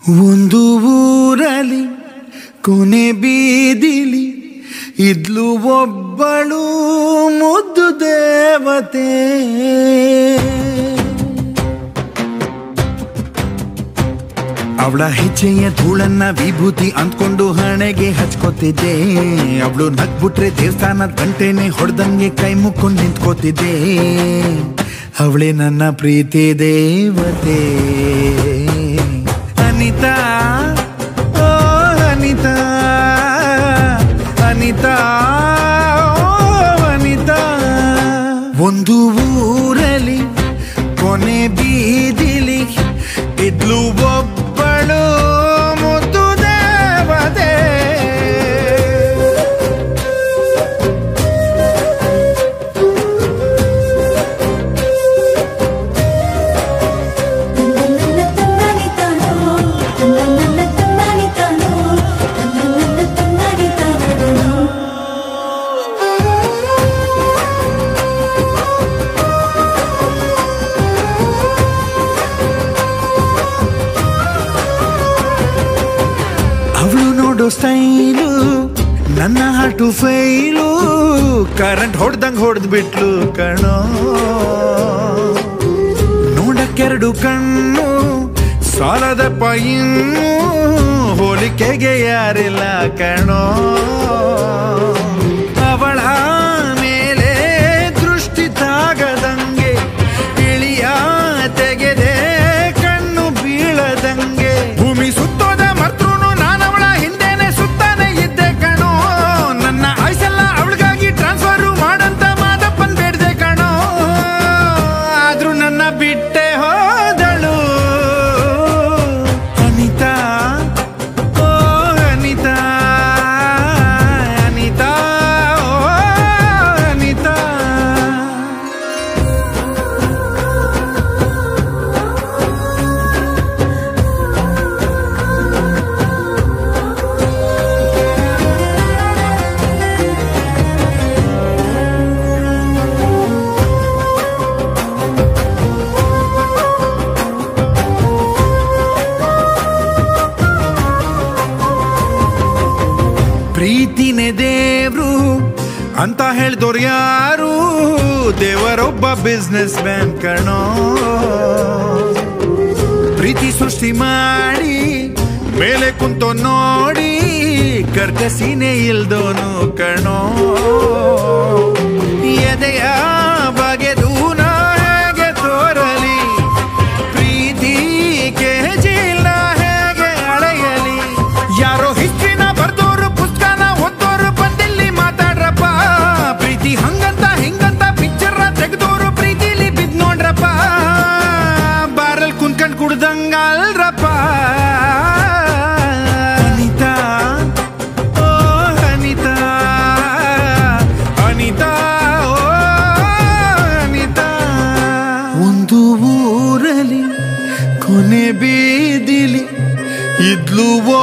ಒಂದು ಊರಲಿ ಕೊನೆ ಬೀದಿಲಿ ಇದ್ಲು ಒಬ್ಬಳು ಮುದ್ದು ದೇವತೆ ಅವಳ ಹೆಜ್ಜೆಯ ಧೂಳನ್ನ ವಿಭೂತಿ ಅಂದ್ಕೊಂಡು ಹಣೆಗೆ ಹಚ್ಕೋತಿದ್ದೆ ಅವಳು ನಗ್ಬಿಟ್ರೆ ದೇವಸ್ಥಾನದ ಗಂಟೆನೆ ಹೊಡೆದಂಗೆ ಕೈ ಮುಕ್ಕೊಂಡು ನಿಂತ್ಕೋತಿದ್ದೆ ಅವಳೇ ನನ್ನ ಪ್ರೀತಿ ದೇವತೆ ಅನಿತಾ ಓ ಅನಿತಾ ಅನಿತಾ ಓ ಅನಿತಾ ಒಂದು ಊರಲಿ ಕೊನೆ ಬೀದಿಲಿ ಇದ್ಲು ಒಬ್ಬಳು ಮುದ್ದು ದೇವತೆ ಅವಳು ನೋಡೋ ಸ್ಟೈಲು ನನ್ನ ಹಾಟು ಫೈಲು ಕರೆಂಟ್ ಹೊಡ್ದಂಗ್ ಹೊಡೆದ್ ಬಿಟ್ಲು ಕಣೋ ನೋಡಕ್ಕೆರಡು ಕಣ್ಣು ಸಾಲದಪ್ಪ ಇನ್ನು ಹೋಲಿಕೆಗೆ ಯಾರಿಲ್ಲ ಕಣೋ ಅವಳ ಮೇಲೆ ದೃಷ್ಟಿ ತಾಗದಂಗೆ ಇಳಿಯ ತೆಗೆದೆ ಕಣ್ಣು ಬೀಳದಂಗೆ ಭೂಮಿ ಸುತ್ತೋದ ಮರ್ತೃನು ನಾನವಳ ಹಿಂದೆನೆ ಸುತ್ತಾನೆ ಇದ್ದೆ ಕಣೋ ನನ್ನ ಆಯ್ಸೆಲ್ಲ ಅವಳಿಗಾಗಿ ಟ್ರಾನ್ಸ್ಫರ್ ಮಾಡಂತ ಮಾದಪ್ಪನ್ ಬೇಡ್ದೆ ಕಣೋ ಆದ್ರೂ ನನ್ನ ಬಿಟ್ಟೆ ಹೋದಳು ಅನಿತಾ ಓ ಅನಿತಾ ಅನಿತಾ ಓ ಅನಿತಾ ಪ್ರೀತಿನೇ ದೇವ್ರು ಅಂತ ಹೇಳ್ದೋರ್ ಯಾರು ದೇವರೊಬ್ಬ ಬಿಸ್ನೆಸ್ ಮ್ಯಾನ್ ಕಣೋ ಪ್ರೀತಿ ಸೃಷ್ಟಿ ಮಾಡಿ ಮೇಲೆ ಕುಂತೋ ನೋಡಿ ಕರ್ಕಸಿನೇ ಇಲ್ದೋನು ಕಣೋ ಎದೆಯ ಬಗೆದು ನಾ ಹೇಗೆ ತೋರಲಿ ಪ್ರೀತಿ ಕೆಜಿಲ್ಲ ಹೇಗೆ ಅಳೆಯಲಿ ಯಾರೋ ಹಿಸ್ಟ್ರಿನ ಬರ್ದೋರು ಪುಸ್ತಕನ ಓದೋರು ಬಂದಿಲ್ಲಿ ಮಾತಾಡ್ರಪ್ಪ ಪ್ರೀತಿ ಹಂಗಂತ ಹಿಂಗಂತ ಪಿಕ್ಚರ್ ತೆಗ್ದೋರು ಪ್ರೀತಿಲಿ ಬಿದ್ ನೋಡ್ರಪ್ಪ ಬಾರಲ್ ಕುಂತ್ಕೊಂಡ್ ಕುಡ್ದಂಗಲ್ರಪ್ಪ ಅನಿತಾ ಓ ಅನಿತಾ ಅನಿತಾ ಓ ಅನಿತಾ ಒಂದು ಊರಲಿ ಕೊನೆ ಬೀದಿಲಿ ಇದ್ಲು